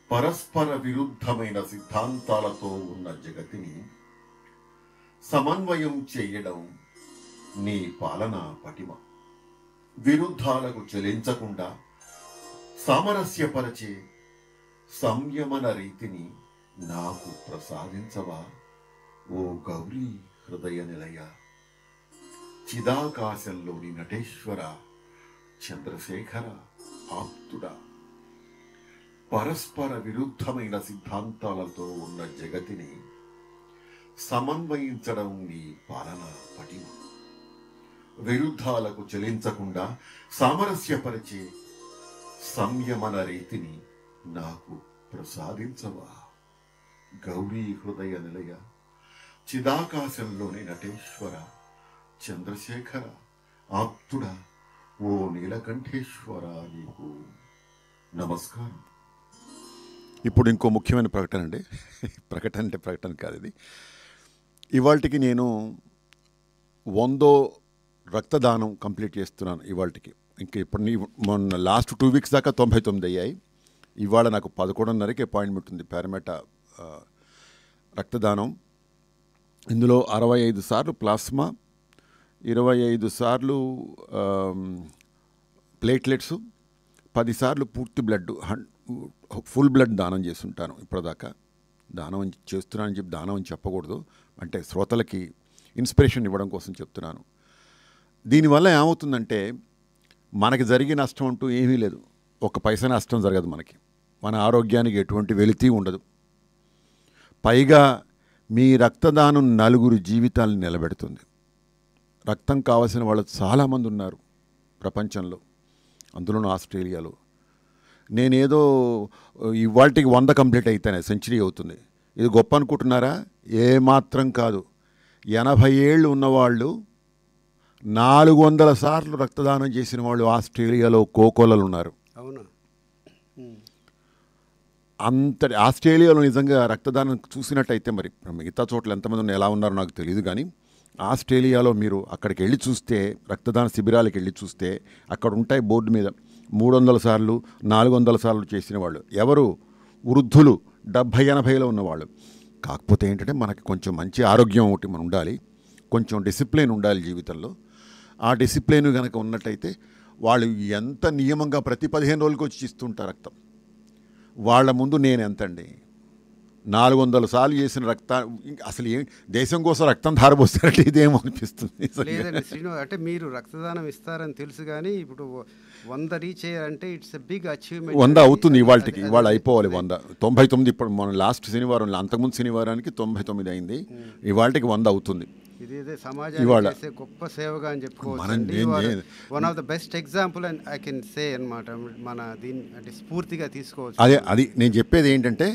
పరస్పర విరుద్ధమైన సిద్ధాంతాలతో ఉన్న జగతిని సమన్వయం చేయడం నీ పాలనా పటిమ విరుద్ధాలకు చెలించకుండా సామరస్యపరచే సంయమన రీతిని నాకు ప్రసాదించవా ఓ గౌరీ హృదయ నిలయ చిదాకాశంలోని నటేశ్వర చంద్రశేఖర ఆప్తుడా పరస్పర విరుద్ధమైన సిద్ధాంతాలతో ఉన్న జగతిని సమన్వయించడం నీ పాలన పటిమ విరుద్ధాలకు చెలించకుండా సామరస్యపరిచే సంయమన రీతిని నాకు ప్రసాదించవా గౌరీ హృదయ నిలయ చిదాకాశంలోని నటేశ్వర చంద్రశేఖర ఆప్తుడా ఓ నీలకంఠేశ్వర నీకు నమస్కారం ఇప్పుడు ఇంకో ముఖ్యమైన ప్రకటన అండి ప్రకటన అంటే ప్రకటన కాదు ఇది ఇవాళకి నేను వందో రక్తదానం కంప్లీట్ చేస్తున్నాను ఇవాళకి ఇంకా ఇప్పుడు నీ మొన్న లాస్ట్ టూ వీక్స్ దాకా తొంభై తొమ్మిది అయ్యాయి ఇవాళ నాకు పదకొండున్నరకి అపాయింట్మెంట్ ఉంది పారామెట ఆ, రక్తదానం ఇందులో అరవై ఐదు సార్లు ప్లాస్మా ఇరవై ఐదు సార్లు ఆమ్, ప్లేట్లెట్స్ పదిసార్లు పూర్తి బ్లడ్ హన్ ఫుల్ బ్లడ్ దానం చేస్తుంటాను ఇప్పటిదాకా దానం అని చేస్తున్నానని చెప్పి దానం అని చెప్పకూడదు అంటే శ్రోతలకి ఇన్స్పిరేషన్ ఇవ్వడం కోసం చెప్తున్నాను దీనివల్ల ఏమవుతుందంటే మనకి జరిగే నష్టం అంటూ ఏమీ లేదు ఒక పైసా నష్టం జరగదు మనకి మన ఆరోగ్యానికి ఎటువంటి వెలితి ఉండదు పైగా మీ రక్తదానం నలుగురు జీవితాలను నిలబెడుతుంది రక్తం కావాల్సిన వాళ్ళు చాలామంది ఉన్నారు ప్రపంచంలో అందులోనూ ఆస్ట్రేలియాలో నేనేదో ఇవాళకి వంద కంప్లీట్ అయితేనే సెంచరీ అవుతుంది ఇది గొప్ప అనుకుంటున్నారా ఏమాత్రం కాదు ఎనభై ఏళ్ళు ఉన్నవాళ్ళు నాలుగు వందల సార్లు రక్తదానం చేసిన వాళ్ళు ఆస్ట్రేలియాలో కోకోలలు ఉన్నారు అవునా అంతటి ఆస్ట్రేలియాలో నిజంగా రక్తదానం చూసినట్టయితే మరి మిగతా చోట్ల ఎంతమంది ఉన్న ఎలా ఉన్నారో నాకు తెలియదు కానీ ఆస్ట్రేలియాలో మీరు అక్కడికి వెళ్ళి చూస్తే రక్తదాన శిబిరాలకు వెళ్ళి చూస్తే అక్కడ ఉంటాయి బోర్డు మీద మూడు వందల సార్లు నాలుగు వందల సార్లు చేసిన వాళ్ళు ఎవరు వృద్ధులు డెబ్భై ఎనభైలో ఉన్నవాళ్ళు కాకపోతే ఏంటంటే మనకి కొంచెం మంచి ఆరోగ్యం ఒకటి మనం ఉండాలి కొంచెం డిసిప్లిన్ ఉండాలి జీవితంలో ఆ డిసిప్లిన్ కనుక ఉన్నట్టయితే వాళ్ళు ఎంత నియమంగా ప్రతి పదిహేను రోజులకి వచ్చి ఇస్తుంటారు రక్తం వాళ్ళ ముందు నేను ఎంతండి నాలుగు వందల సార్లు చేసిన రక్త ఇంక అసలు ఏం దేశం కోసం రక్తం ధారపోస్తారంటే ఇదేమో అనిపిస్తుంది నిజంగా. లేదండి శ్రీను అంటే మీరు రక్తదానం ఇస్తారని తెలుసు కానీ ఇప్పుడు వంద రీచ్ అయ్యారంటే ఇట్స్ ఎ బిగ్ అచీవ్మెంట్ వంద అవుతుంది ఇవాళకి ఇవాళ అయిపోవాలి వంద తొంభై తొమ్మిది ఇప్పుడు మన లాస్ట్ శనివారం అంతకుముందు శనివారానికి తొంభై తొమ్మిది అయింది ఇవాళకి వంద అవుతుంది ఇది ఇదే సమాజానికి ఇవాళ. చేసే గొప్ప సేవగా అని చెప్పుకోవచ్చు మనం నేను- నేను- one of the best example and I can say అన్నమాట మన దీన్ని అంటే స్ఫూర్తిగా తీసుకోవచ్చు అదే అది నేను చెప్పేది ఏంటంటే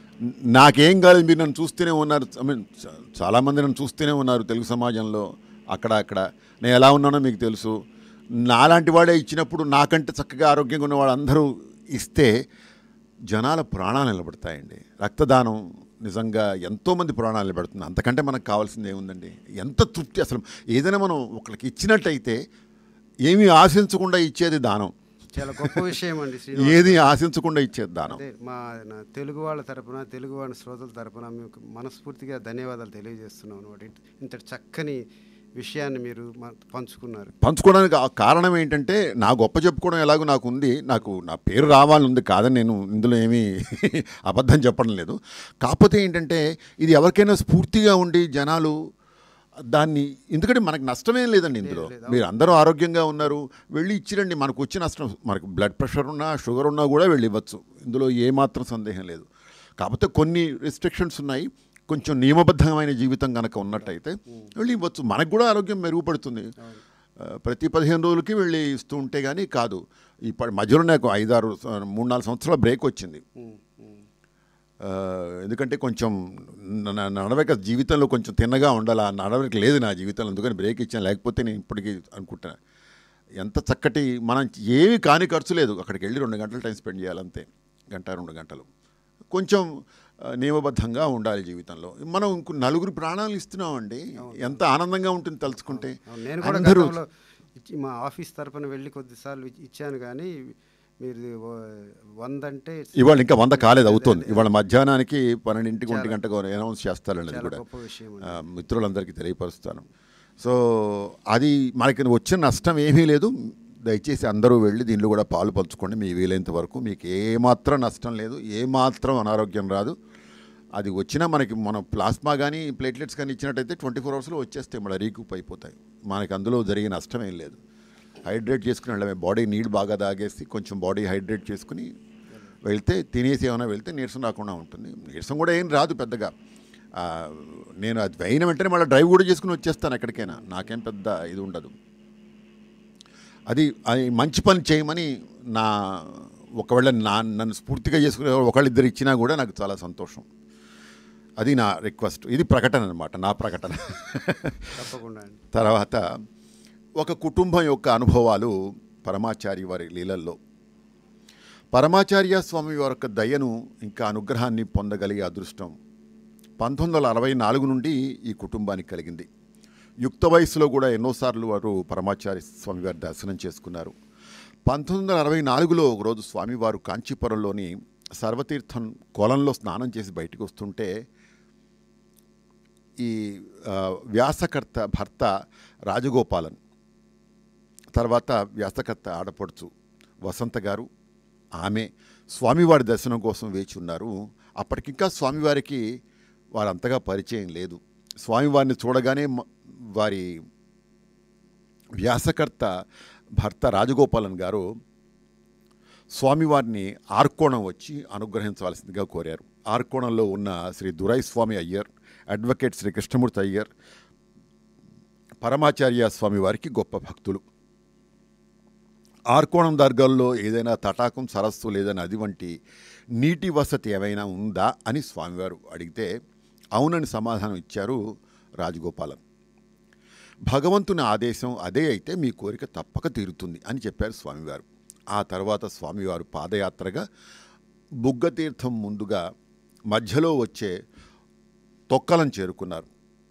నాకేం కాలేదు మీరు నన్ను చూస్తూనే ఉన్నారు ఐ మీన్ చాలామంది నన్ను చూస్తూనే ఉన్నారు తెలుగు సమాజంలో అక్కడ అక్కడ నేను ఎలా ఉన్నానో మీకు తెలుసు నాలాంటి వాడే ఇచ్చినప్పుడు నాకంటే చక్కగా ఆరోగ్యంగా ఉన్న వాళ్ళందరూ ఇస్తే జనాల ప్రాణాలు నిలబడతాయండి రక్తదానం నిజంగా ఎంతోమంది ప్రాణాలు నిలబడుతుంది అంతకంటే మనకు కావాల్సింది ఏముందండి ఎంత తృప్తి అసలు ఏదైనా మనం ఒకరికి ఇచ్చినట్టయితే ఏమీ ఆశించకుండా ఇచ్చేది దానం చాలా గొప్ప విషయం అండి శ్రీను ఏది ఆశించకుండా ఇచ్చేది దానం అదే మా నా తెలుగు వాళ్ళ తరపున తెలుగు వాళ్ళ శ్రోతల తరపున మీకు మనస్ఫూర్తిగా ధన్యవాదాలు తెలియజేస్తున్నాం అనమాట ఇంత- ఇంతటి చక్కని విషయాన్ని మీరు మా- పంచుకున్నారు పంచుకోవడానికి ఆ కారణం ఏంటంటే నా గొప్ప చెప్పుకోవడం ఎలాగో నాకు ఉంది నాకు నా పేరు రావాలని ఉంది కాదని నేను ఇందులో ఏమీ అబద్ధం చెప్పడం లేదు కాకపోతే ఏంటంటే ఇది ఎవరికైనా స్ఫూర్తిగా ఉండి జనాలు దాన్ని ఎందుకంటే మనకు నష్టమేం లేదండి ఇందులో మీరు అందరూ ఆరోగ్యంగా ఉన్నారు వెళ్ళి ఇచ్చిరండి మనకు వచ్చే నష్టం మనకు బ్లడ్ ప్రెషర్ ఉన్నా షుగర్ ఉన్నా కూడా వెళ్ళి ఇవ్వచ్చు ఇందులో ఏమాత్రం సందేహం లేదు కాకపోతే కొన్ని రిస్ట్రిక్షన్స్ ఉన్నాయి కొంచెం నియమబద్ధమైన జీవితం కనుక ఉన్నట్టయితే వెళ్ళి ఇవ్వచ్చు మనకు కూడా ఆరోగ్యం మెరుగుపడుతుంది ఆ, ప్రతి పదిహేను రోజులకి వెళ్ళి ఇస్తూ ఉంటే కానీ కాదు ఇప్పుడు మధ్యలో నాకు ఐదారు స- మూడు నాలుగు సంవత్సరాల బ్రేక్ వచ్చింది ఆ, ఎందుకంటే కొంచెం న- న- నడవక జీవితంలో కొంచెం తిన్నగా ఉండాలి ఆ నడవక లేదు నా జీవితంలో అందుకని బ్రేక్ ఇచ్చాను లేకపోతే నేను ఇప్పటికీ అనుకుంటాను ఎంత చక్కటి మనం ఏమి కాని ఖర్చు లేదు అక్కడికి వెళ్ళి రెండు గంటలు టైం స్పెండ్ చేయాలంతే గంట రెండు గంటలు కొంచెం ఆ, నియమబద్ధంగా ఉండాలి జీవితంలో మనం ఇంకో నలుగురు ప్రాణాలు ఇస్తున్నామండి ఎంత ఆనందంగా ఉంటుంది తలుచుకుంటే అవును, నేను కూడా అందరూ గతంలో ఇచ్చి- మా ఆఫీస్ తరపున వెళ్ళి కొద్దిసార్లు ఇచ్చి- ఇచ్చాను కానీ మీరు ఓ- వంద అంటే ఇవాళ ఇంకా వంద కాలేదు అవుతుంది ఇవాళ మధ్యాహ్నానికి పన్నెండింటికి ఒంటి గంటకు అనౌన్స్ చేస్తారండి అది చాలా కూడా గొప్ప విషయం ఆ, మిత్రులందరికీ తెలియపరుస్తాను సో అది మనకి వచ్చిన నష్టం ఏమీ లేదు దయచేసి అందరూ వెళ్ళి దీనిలో కూడా పాలు పంచుకోండి మీ వీలైనంత వరకు మీకు ఏమాత్రం నష్టం లేదు ఏమాత్రం అనారోగ్యం రాదు అది వచ్చినా మనకి మనం ప్లాస్మా కానీ ప్లేట్లెట్స్ కానీ ఇచ్చినట్టయితే ట్వంటీ ఫోర్ అవర్స్లో వచ్చేస్తాయి మన రీకూప్ అయిపోతాయి మనకి అందులో జరిగే నష్టం ఏం లేదు హైడ్రేట్ చేసుకుని వెళ్ళడమే బాడీ నీళ్ళు బాగా తాగేసి కొంచెం బాడీ హైడ్రేట్ చేసుకుని వెళ్తే తినేసి ఏమైనా వెళ్తే నీరసం రాకుండా ఉంటుంది నీరసం కూడా ఏం రాదు పెద్దగా ఆ, నేను అది అయిన వెంటనే మళ్ళీ డ్రైవ్ కూడా చేసుకుని వచ్చేస్తాను ఎక్కడికైనా నాకేం పెద్ద ఇది ఉండదు అది అది మంచి పని చేయమని నా ఒకవేళ నా నన్ను స్ఫూర్తిగా చేసుకునే ఒకళ్ళిద్దరు ఇచ్చినా కూడా నాకు చాలా సంతోషం అది నా రిక్వెస్ట్ ఇది ప్రకటన అనమాట నా ప్రకటన తప్పకుండా అండి తర్వాత ఒక కుటుంబం యొక్క అనుభవాలు పరమాచారి వారి లీలల్లో పరమాచార్య స్వామి వారి యొక్క దయను ఇంకా అనుగ్రహాన్ని పొందగలిగే అదృష్టం పంతొమ్మిది వందల అరవై నాలుగు నుండి ఈ కుటుంబానికి కలిగింది యుక్త వయసులో కూడా ఎన్నోసార్లు వారు పరమాచార్య స్వామివారి దర్శనం చేసుకున్నారు పంతొమ్మిది వందల అరవై నాలుగులో ఒకరోజు స్వామివారు కాంచీపురంలోని సర్వతీర్థం కొలంలో స్నానం చేసి బయటికి వస్తుంటే ఈ ఆ, వ్యాసకర్త భర్త రాజగోపాలన్ తర్వాత వ్యాసకర్త ఆడపడుచు వసంత గారు ఆమె స్వామివారి దర్శనం కోసం వేచి ఉన్నారు అప్పటికింకా స్వామివారికి వారంతగా పరిచయం లేదు స్వామివారిని చూడగానే మ- వారి వ్యాసకర్త భర్త రాజగోపాలన్ గారు స్వామివారిని ఆర్కోణం వచ్చి అనుగ్రహించవలసిందిగా కోరారు ఆర్కోణంలో ఉన్న శ్రీ దురై స్వామి అయ్యర్ అడ్వకేట్ శ్రీ కృష్ణమూర్తి అయ్యర్ పరమాచార్య స్వామి వారికి గొప్ప భక్తులు ఆర్కోణం దర్గాల్లో ఏదైనా తటాకం సరస్సు లేదా నది వంటి నీటి వసతి ఏమైనా ఉందా అని స్వామివారు అడిగితే అవునని సమాధానం ఇచ్చారు రాజగోపాలన్ భగవంతుని ఆదేశం అదే అయితే మీ కోరిక తప్పక తీరుతుంది అని చెప్పారు స్వామివారు ఆ తర్వాత స్వామివారు పాదయాత్రగా బుగ్గతీర్థం ముందుగా మధ్యలో వచ్చే తొక్కలం చేరుకున్నారు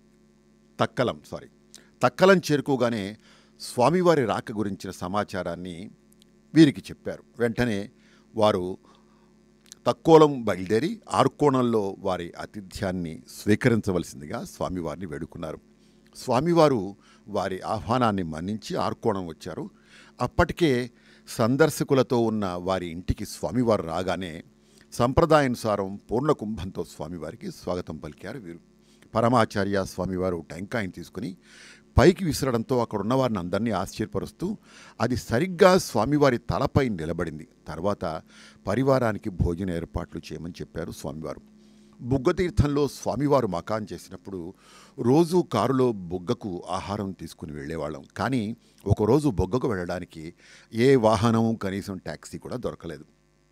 తక్కలం సారీ తక్కలం చేరుకోగానే స్వామివారి రాక గురించిన సమాచారాన్ని వీరికి చెప్పారు వెంటనే వారు తక్కోలం బయలుదేరి ఆర్కోణంలో వారి ఆతిథ్యాన్ని స్వీకరించవలసిందిగా స్వామివారిని వేడుకున్నారు స్వామివారు వారి ఆహ్వానాన్ని మన్నించి ఆర్కోణం వచ్చారు అప్పటికే సందర్శకులతో ఉన్న వారి ఇంటికి స్వామివారు రాగానే సంప్రదాయానుసారం పూర్ణ కుంభంతో స్వామివారికి స్వాగతం పలికారు వీరు పరమాచార్య స్వామివారు టెంకాయని తీసుకుని పైకి విసరడంతో అక్కడ ఉన్న వారిని అందరినీ ఆశ్చర్యపరుస్తూ అది సరిగ్గా స్వామివారి తలపై నిలబడింది తర్వాత పరివారానికి భోజన ఏర్పాట్లు చేయమని చెప్పారు స్వామివారు బుగ్గతీర్థంలో స్వామివారు మకాన్ చేసినప్పుడు రోజు కారులో బుగ్గకు ఆహారం తీసుకుని వెళ్ళేవాళ్ళం కానీ ఒకరోజు బొగ్గకు వెళ్ళడానికి ఏ వాహనం కనీసం ట్యాక్సీ కూడా దొరకలేదు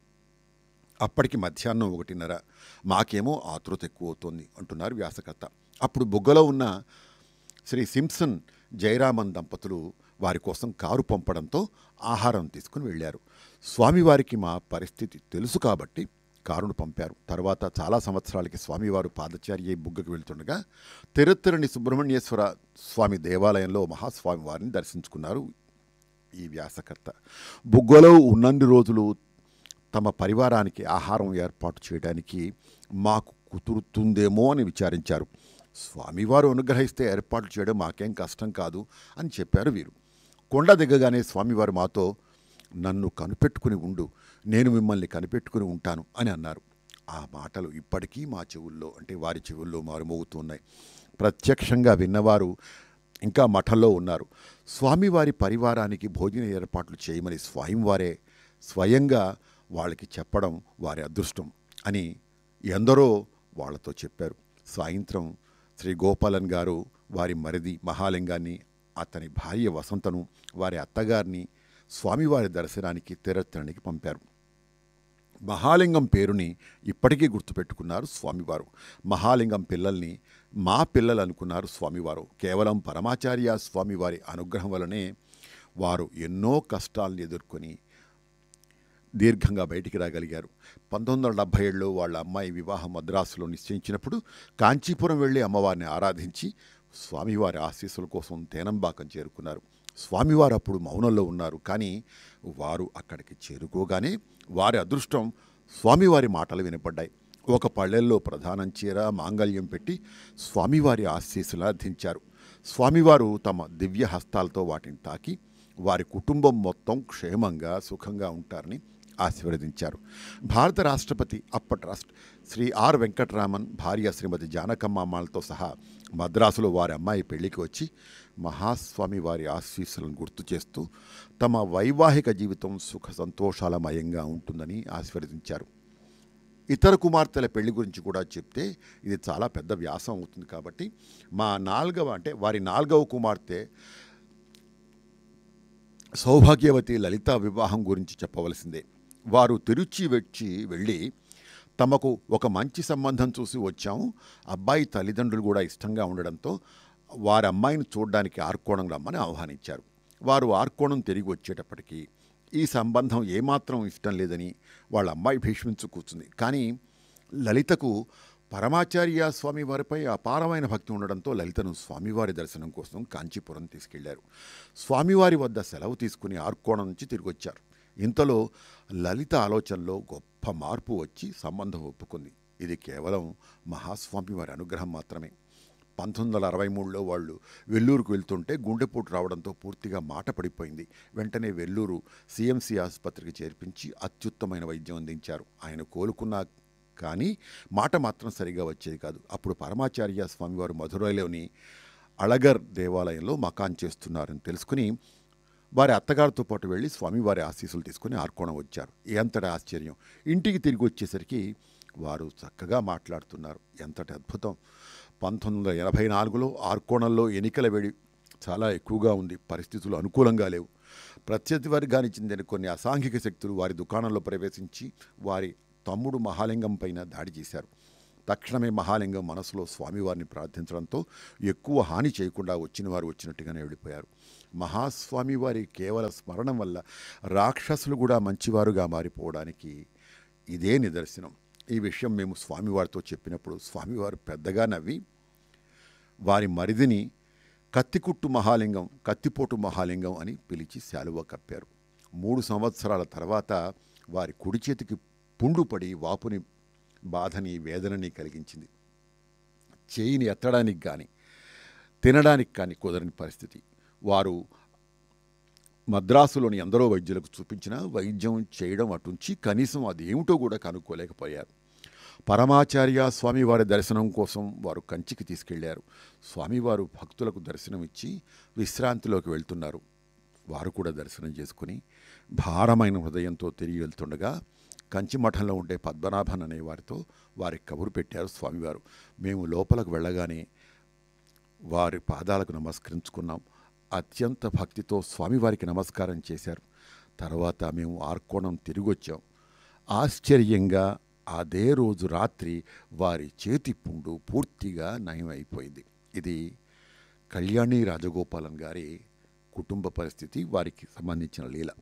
అప్పటికి మధ్యాహ్నం ఒకటిన్నర మాకేమో ఆతృత ఎక్కువ అవుతోంది అంటున్నారు వ్యాసకర్త అప్పుడు బుగ్గలో ఉన్న శ్రీ సింప్సన్ జయరామన్ దంపతులు వారి కోసం కారు పంపడంతో ఆహారం తీసుకుని వెళ్ళారు స్వామివారికి మా పరిస్థితి తెలుసు కాబట్టి కారును పంపారు తర్వాత చాలా సంవత్సరాలకి స్వామివారు పాదచార్య బుగ్గకు వెళ్తుండగా తిరుత్తరణి సుబ్రహ్మణ్యేశ్వర స్వామి దేవాలయంలో మహాస్వామి వారిని దర్శించుకున్నారు ఈ వ్యాసకర్త బుగ్గలో ఉన్నన్ని రోజులు తమ పరివారానికి ఆహారం ఏర్పాటు చేయడానికి మాకు కుదురుతుందేమో అని విచారించారు స్వామివారు అనుగ్రహిస్తే ఏర్పాటు చేయడం మాకేం కష్టం కాదు అని చెప్పారు వీరు కొండ దిగగానే స్వామివారు మాతో నన్ను కనిపెట్టుకుని ఉండు నేను మిమ్మల్ని కనిపెట్టుకుని ఉంటాను అని అన్నారు ఆ మాటలు ఇప్పటికీ మా చెవుల్లో అంటే వారి చెవుల్లో మారుమోగుతున్నాయి ప్రత్యక్షంగా విన్నవారు ఇంకా మఠంలో ఉన్నారు స్వామివారి పరివారానికి భోజన ఏర్పాట్లు చేయమని స్వయంవారే స్వయంగా వాళ్ళకి చెప్పడం వారి అదృష్టం అని ఎందరో వాళ్ళతో చెప్పారు సాయంత్రం శ్రీ గోపాలన్ గారు వారి మరిది మహాలింగాన్ని అతని భార్య వసంతను వారి అత్తగారిని స్వామివారి దర్శనానికి తిరత్తనికి పంపారు మహాలింగం పేరుని ఇప్పటికీ గుర్తుపెట్టుకున్నారు స్వామివారు మహాలింగం పిల్లల్ని మా పిల్లలు అనుకున్నారు స్వామివారు కేవలం పరమాచార్య స్వామివారి అనుగ్రహం వలనే వారు ఎన్నో కష్టాలను ఎదుర్కొని దీర్ఘంగా బయటికి రాగలిగారు పంతొమ్మిది వందల డెబ్భై ఏడులో వాళ్ళ అమ్మాయి వివాహం మద్రాసులో నిశ్చయించినప్పుడు కాంచీపురం వెళ్ళి అమ్మవారిని ఆరాధించి స్వామివారి ఆశీస్సుల కోసం తేనంబాకం చేరుకున్నారు స్వామివారు అప్పుడు మౌనంలో ఉన్నారు కానీ వారు అక్కడికి చేరుకోగానే వారి అదృష్టం స్వామివారి మాటలు వినపడ్డాయి ఒక పళ్ళెల్లో ప్రధానం చీర మాంగళ్యం పెట్టి స్వామివారి ఆశీస్సులార్థించారు స్వామివారు తమ దివ్య హస్తాలతో వాటిని తాకి వారి కుటుంబం మొత్తం క్షేమంగా సుఖంగా ఉంటారని ఆశీర్వదించారు భారత రాష్ట్రపతి అప్పటి రాష్ట్ర శ్రీ ఆర్ వెంకటరామన్ భార్య శ్రీమతి జానకమ్మ అమ్మాలతో సహా మద్రాసులో వారి అమ్మాయి పెళ్లికి వచ్చి మహాస్వామి వారి ఆశీస్సులను గుర్తు చేస్తూ తమ వైవాహిక జీవితం సుఖ సంతోషాలమయంగా ఉంటుందని ఆశీర్వదించారు ఇతర కుమార్తెల పెళ్లి గురించి కూడా చెప్తే ఇది చాలా పెద్ద వ్యాసం అవుతుంది కాబట్టి మా నాలుగవ అంటే వారి నాలుగవ కుమార్తె సౌభాగ్యవతి లలిత వివాహం గురించి చెప్పవలసిందే వారు తిరుచి వచ్చి వెళ్ళి తమకు ఒక మంచి సంబంధం చూసి వచ్చాము అబ్బాయి తల్లిదండ్రులు కూడా ఇష్టంగా ఉండడంతో వారి అమ్మాయిని చూడడానికి ఆర్కోణం రమ్మని ఆహ్వానించారు వారు ఆర్కోణం తిరిగి వచ్చేటప్పటికి ఈ సంబంధం ఏమాత్రం ఇష్టం లేదని వాళ్ళ అమ్మాయి భీష్మించు కూర్చుంది కానీ లలితకు పరమాచార్య స్వామి వారిపై అపారమైన భక్తి ఉండడంతో లలితను స్వామివారి దర్శనం కోసం కాంచీపురం తీసుకెళ్లారు స్వామివారి వద్ద సెలవు తీసుకుని ఆర్కోణం నుంచి తిరిగి వచ్చారు ఇంతలో లలిత ఆలోచనలో గొప్ప మార్పు వచ్చి సంబంధం ఒప్పుకుంది ఇది కేవలం మహాస్వామి వారి అనుగ్రహం మాత్రమే పంతొమ్మిది వందల అరవై మూడులో వాళ్ళు వెల్లూరుకు వెళ్తుంటే గుండెపోటు రావడంతో పూర్తిగా మాట పడిపోయింది వెంటనే వెల్లూరు సిఎంసి ఆసుపత్రికి చేర్పించి అత్యుత్తమైన వైద్యం అందించారు ఆయన కోలుకున్నా కానీ మాట మాత్రం సరిగా వచ్చేది కాదు అప్పుడు పరమాచార్య స్వామివారు మధురైలోని అళగర్ దేవాలయంలో మకాన్ చేస్తున్నారని తెలుసుకుని వారి అత్తగారితో పాటు వెళ్ళి స్వామివారి ఆశీస్సులు తీసుకుని ఆర్కోణం వచ్చారు ఎంతటి ఆశ్చర్యం ఇంటికి తిరిగి వచ్చేసరికి వారు చక్కగా మాట్లాడుతున్నారు ఎంతటి అద్భుతం పంతొమ్మిది వందల ఎనభై నాలుగులో ఆర్కోణంలో ఎన్నికల వేడి చాలా ఎక్కువగా ఉంది పరిస్థితులు అనుకూలంగా లేవు ప్రత్యర్థి వర్గానికి చెందిన కొన్ని అసాంఘిక శక్తులు వారి దుకాణంలో ప్రవేశించి వారి తమ్ముడు మహాలింగం పైన దాడి చేశారు తక్షణమే మహాలింగం మనసులో స్వామివారిని ప్రార్థించడంతో ఎక్కువ హాని చేయకుండా వచ్చిన వారు వచ్చినట్టుగానే వెళ్ళిపోయారు మహాస్వామి వారి కేవల స్మరణం వల్ల రాక్షసులు కూడా మంచివారుగా మారిపోవడానికి ఇదే నిదర్శనం ఈ విషయం మేము స్వామివారితో చెప్పినప్పుడు స్వామివారు పెద్దగా నవ్వి వారి మరిదిని కత్తికుట్టు మహాలింగం కత్తిపోటు మహాలింగం అని పిలిచి శాలువ కప్పారు మూడు సంవత్సరాల తర్వాత వారి కుడి చేతికి పుండు పడి వాపుని బాధని వేదనని కలిగించింది చేయిని ఎత్తడానికి కానీ తినడానికి కానీ కుదరని పరిస్థితి వారు మద్రాసులోని ఎందరో వైద్యులకు చూపించిన వైద్యం చేయడం అటుంచి కనీసం అదేమిటో కూడా కనుక్కోలేకపోయారు పరమాచార్య స్వామివారి దర్శనం కోసం వారు కంచికి తీసుకెళ్లారు స్వామివారు భక్తులకు దర్శనం ఇచ్చి విశ్రాంతిలోకి వెళ్తున్నారు వారు కూడా దర్శనం చేసుకుని భారమైన హృదయంతో తిరిగి వెళ్తుండగా కంచి మఠంలో ఉండే పద్మనాభన్ అనే వారితో వారి కబురు పెట్టారు స్వామివారు మేము లోపలకు వెళ్ళగానే వారి పాదాలకు నమస్కరించుకున్నాం అత్యంత భక్తితో స్వామివారికి నమస్కారం చేశారు తర్వాత మేము ఆర్కోణం తిరిగి వచ్చాం ఆశ్చర్యంగా అదే రోజు రాత్రి వారి చేతి పుండు పూర్తిగా నయం అయిపోయింది ఇది కళ్యాణి రాజగోపాలన్ గారి కుటుంబ పరిస్థితి వారికి సంబంధించిన లీల